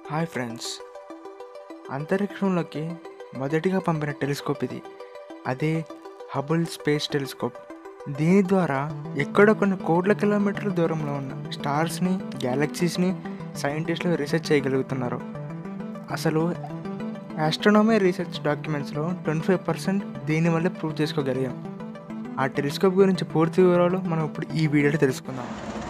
hi friends అంతరిక్షంలోకి మొదటిగా పంపిన టెలిస్కోప్ ఇది అదే హబుల్ స్పేస్ టెలిస్కోప్ దీని ద్వారా ఎక్కడో కొన్ని కోట్ల కిలోమీటర్ల దూరంలో ఉన్న స్టార్స్ని గ్యాలక్సీస్ని సైంటిస్టులు రీసెర్చ్ చేయగలుగుతున్నారు అసలు ఆస్ట్రోనమీ రీసెర్చ్ డాక్యుమెంట్స్లో ట్వంటీ ఫైవ్ పర్సెంట్ దీనివల్లే ప్రూవ్ చేసుకోగలిగాం ఆ టెలిస్కోప్ గురించి పూర్తి వివరాలు మనం ఇప్పుడు ఈ వీడియోలో తెలుసుకుందాం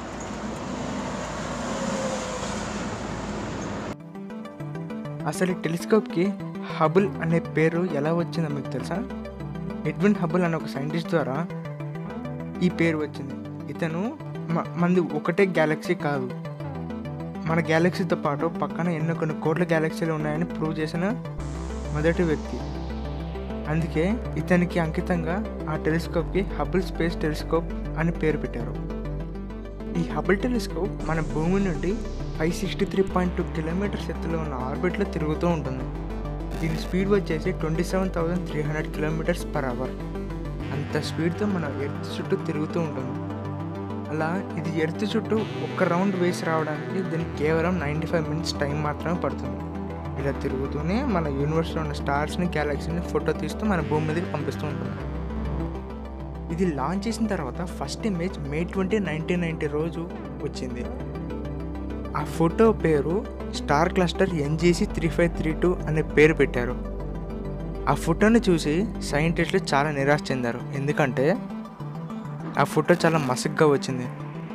అసలు ఈ టెలిస్కోప్కి హబుల్ అనే పేరు ఎలా వచ్చిందో మీకు తెలుసా ఎడ్విన్ హబుల్ అనే ఒక సైంటిస్ట్ ద్వారా ఈ పేరు వచ్చింది ఇతను మ- మనది ఒకటే గ్యాలక్సీ కాదు మన గ్యాలక్సీతో పాటు పక్కన ఎన్నో కొన్ని కోట్ల గ్యాలక్సీలు ఉన్నాయని ప్రూవ్ చేసిన మొదటి వ్యక్తి అందుకే ఇతనికి అంకితంగా ఆ టెలిస్కోప్కి హబుల్ స్పేస్ టెలిస్కోప్ అని పేరు పెట్టారు ఈ హబుల్ టెలిస్కోప్ మన భూమి నుండి five sixty three point two kilometres ఎత్తులో ఉన్న ఆర్బిట్లో తిరుగుతూ ఉంటుంది దీని స్పీడ్ వచ్చేసి twenty seven thousand three hundred kilometres per hour అంత స్పీడ్తో మన ఎర్త్ చుట్టూ తిరుగుతూ ఉంటుంది అలా ఇది ఎర్త్ చుట్టూ ఒక్క రౌండ్ వేసి రావడానికి దీనికి కేవలం నైంటీ ఫైవ్ మినిట్స్ టైం మాత్రమే పడుతుంది ఇలా తిరుగుతూనే మన యూనివర్స్లో ఉన్న స్టార్స్ని గ్యాలక్సీని ఫోటో తీస్తూ మన భూమి మీదకి పంపిస్తూ ఉంటుంది ఇది లాంచ్ చేసిన తర్వాత first image May twenty nineteen ninety రోజు వచ్చింది ఆ ఫోటో పేరు star cluster NGC three five three two అనే పేరు పెట్టారు ఆ ఫోటోని చూసి సైంటిస్టులు చాలా నిరాశ చెందారు ఎందుకంటే ఆ ఫోటో చాలా మసగ్గా వచ్చింది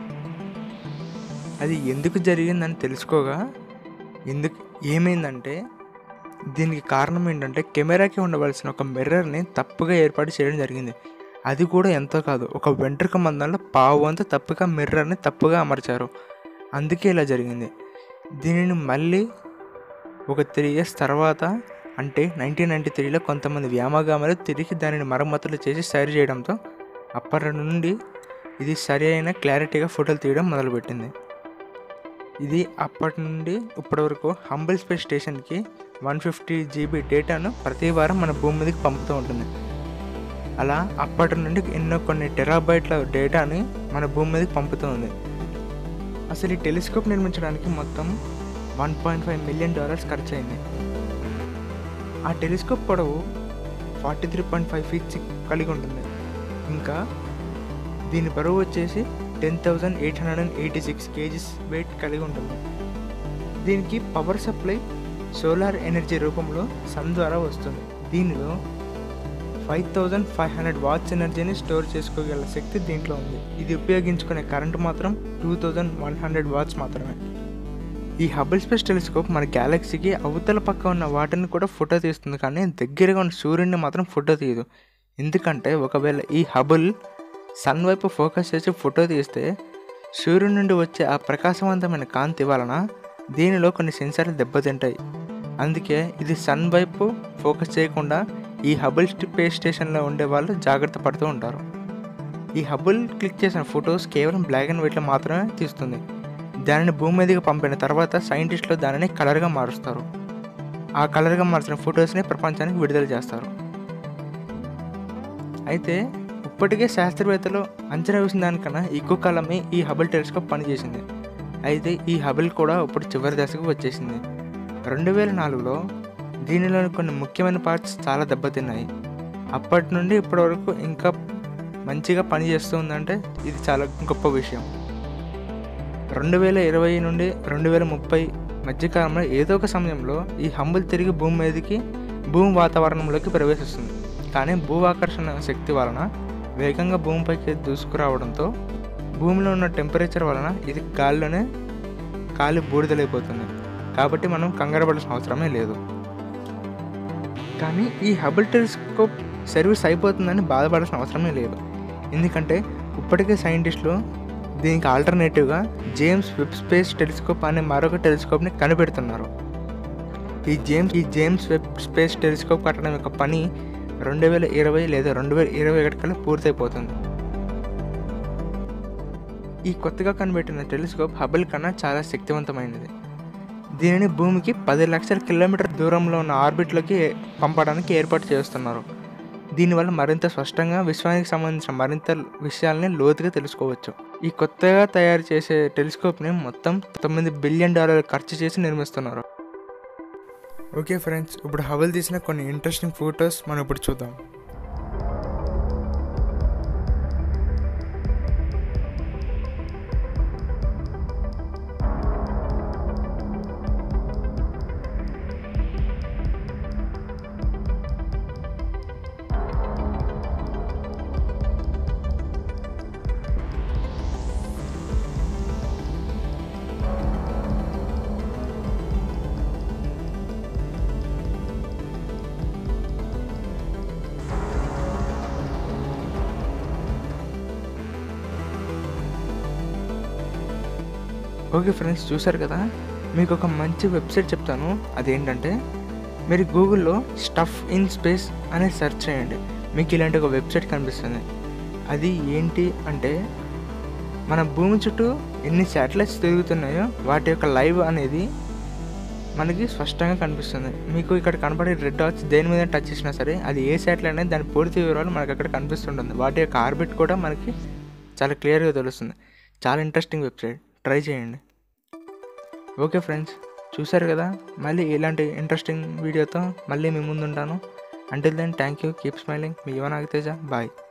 అది ఎందుకు జరిగిందని తెలుసుకోగా ఎందుకు ఏమైందంటే దీనికి కారణం ఏంటంటే కెమెరాకి ఉండవలసిన ఒక మిర్రర్ని తప్పుగా ఏర్పాటు చేయడం జరిగింది అది కూడా ఎంతో కాదు ఒక వెంట్రుక మందంలో పావు వంతు తప్పుగా మిర్రర్ని తప్పుగా అమర్చారు అందుకే ఇలా జరిగింది దీనిని మళ్ళీ ఒక త్రీ ఇయర్స్ తర్వాత అంటే నైన్టీన్ నైంటీ త్రీలో కొంతమంది వ్యామగాములు తిరిగి దానిని మరమ్మతులు చేసి సరి చేయడంతో అప్పటి నుండి ఇది సరి అయిన క్లారిటీగా ఫోటోలు తీయడం మొదలుపెట్టింది ఇది అప్పటి నుండి ఇప్పటి వరకు హంబుల్ స్పేస్ స్టేషన్కి వన్ ఫిఫ్టీ జీబీ డేటాను ప్రతి వారం మన భూమి మీదకి పంపుతూ ఉంటుంది అలా అప్పటి నుండి ఎన్నో కొన్ని టెరాబైట్ల డేటాని మన భూమి మీదకి పంపుతూ ఉంది అసలు ఈ టెలిస్కోప్ నిర్మించడానికి మొత్తం one point five million dollars ఖర్చు అయింది ఆ టెలిస్కోప్ పొడవు forty three point five feets కలిగి ఉంటుంది ఇంకా దీని బరువు వచ్చేసి ten thousand eight hundred and eighty six kgs weight కలిగి ఉంటుంది దీనికి పవర్ సప్లై సోలార్ ఎనర్జీ రూపంలో సన్ ద్వారా వస్తుంది దీనిలో five thousand five hundred watts ఎనర్జీని స్టోర్ చేసుకోగల శక్తి దీంట్లో ఉంది ఇది ఉపయోగించుకునే కరెంట్ మాత్రం two thousand one hundred watts మాత్రమే ఈ హబుల్ స్పేస్ టెలిస్కోప్ మన గ్యాలక్సీకి అవతల పక్క ఉన్న వాటిని కూడా ఫోటో తీస్తుంది కానీ దగ్గరగా ఉన్న సూర్యుడిని మాత్రం ఫోటో తీయదు ఎందుకంటే ఒకవేళ ఈ హబుల్ సన్ వైపు ఫోకస్ చేసి ఫోటో తీస్తే సూర్యుడి నుండి వచ్చే ఆ ప్రకాశవంతమైన కాంతి వలన దీనిలో కొన్ని సెన్సార్లు దెబ్బతింటాయి అందుకే ఇది సన్ వైపు ఫోకస్ చేయకుండా ఈ హబుల్ స్పేస్ స్టేషన్లో ఉండే వాళ్ళు జాగ్రత్త పడుతూ ఉంటారు ఈ హబుల్ క్లిక్ చేసిన ఫొటోస్ కేవలం బ్లాక్ అండ్ వైట్లో మాత్రమే తీస్తుంది దానిని భూమి మీదకి పంపిన తర్వాత సైంటిస్టులు దానిని కలర్గా మారుస్తారు ఆ కలర్గా మార్చిన ఫొటోస్ని ప్రపంచానికి విడుదల చేస్తారు అయితే ఇప్పటికే శాస్త్రవేత్తలు అంచనా వేసిన దానికన్నా ఎక్కువ కాలమే ఈ హబుల్ టెలిస్కోప్ పనిచేసింది అయితే ఈ హబుల్ కూడా ఇప్పుడు చివరి దశకు వచ్చేసింది రెండు వేల నాలుగులో దీనిలోని కొన్ని ముఖ్యమైన పార్ట్స్ చాలా దెబ్బతిన్నాయి అప్పటి నుండి ఇప్పటి వరకు ఇంకా మంచిగా పనిచేస్తుందంటే ఇది చాలా గొప్ప విషయం రెండు వేల ఇరవై నుండి రెండు వేల ముప్పై మధ్యకాలంలో ఏదో ఒక సమయంలో ఈ హంబుల్ తిరిగి భూమి మీదకి భూమి వాతావరణంలోకి ప్రవేశిస్తుంది కానీ భూ ఆకర్షణ శక్తి వలన వేగంగా భూమిపైకి దూసుకురావడంతో భూమిలో ఉన్న టెంపరేచర్ వలన ఇది గాలిలోనే కాలి బూడిదలైపోతుంది కాబట్టి మనం కంగారు పడాల్సిన అవసరమే లేదు కానీ ఈ హబుల్ టెలిస్కోప్ సర్వీస్ అయిపోతుందని బాధపడాల్సిన అవసరమే లేదు ఎందుకంటే ఇప్పటికే సైంటిస్టులు దీనికి ఆల్టర్నేటివ్గా జేమ్స్ వెబ్ స్పేస్ టెలిస్కోప్ అనే మరొక టెలిస్కోప్ని కనిపెడుతున్నారు ఈ జేమ్స్ ఈ జేమ్స్ వెబ్ స్పేస్ టెలిస్కోప్ కట్టడం యొక్క పని రెండు వేల ఇరవై లేదా రెండు వేల ఇరవై ఒకటి కల్లా పూర్తయిపోతుంది ఈ కొత్తగా కనిపెట్టిన టెలిస్కోప్ హబుల్ కన్నా చాలా శక్తివంతమైనది దీనిని భూమికి పది లక్షల కిలోమీటర్ దూరంలో ఉన్న ఆర్బిట్లోకి పంపడానికి ఏర్పాటు చేస్తున్నారు దీనివల్ల మరింత స్పష్టంగా విశ్వానికి సంబంధించిన మరింత విషయాల్ని లోతుగా తెలుసుకోవచ్చు ఈ కొత్తగా తయారు చేసే టెలిస్కోప్ని మొత్తం తొమ్మిది బిలియన్ డాలర్లు ఖర్చు చేసి నిర్మిస్తున్నారు ఓకే ఫ్రెండ్స్ ఇప్పుడు హవల్ తీసిన కొన్ని ఇంట్రెస్టింగ్ ఫొటోస్ మనం ఇప్పుడు చూద్దాం ఓకే ఫ్రెండ్స్ చూసారు కదా మీకు ఒక మంచి వెబ్సైట్ చెప్తాను అదేంటంటే మీరు గూగుల్లో స్టఫ్ ఇన్ స్పేస్ అనేది సెర్చ్ చేయండి మీకు ఇలాంటి ఒక వెబ్సైట్ కనిపిస్తుంది అది ఏంటి అంటే మన భూమి చుట్టూ ఎన్ని శాటిలైట్స్ తిరుగుతున్నాయో వాటి యొక్క లైవ్ అనేది మనకి స్పష్టంగా కనిపిస్తుంది మీకు ఇక్కడ కనపడే రెడ్ డాట్స్ దేని మీద టచ్ చేసినా సరే అది ఏ శాటిలైట్ అనేది దాని పూర్తి వివరాలు మనకి అక్కడ కనిపిస్తుంటుంది వాటి యొక్క ఆర్బిట్ కూడా మనకి చాలా క్లియర్గా తెలుస్తుంది చాలా ఇంట్రెస్టింగ్ వెబ్సైట్ ట్రై చేయండి ఓకే ఫ్రెండ్స్ చూసారు కదా మళ్ళీ ఇలాంటి ఇంట్రెస్టింగ్ వీడియోతో మళ్ళీ మీ ముందు ఉంటాను until then thank you keep smiling మీ యువన్ ఆగితేజ బాయ్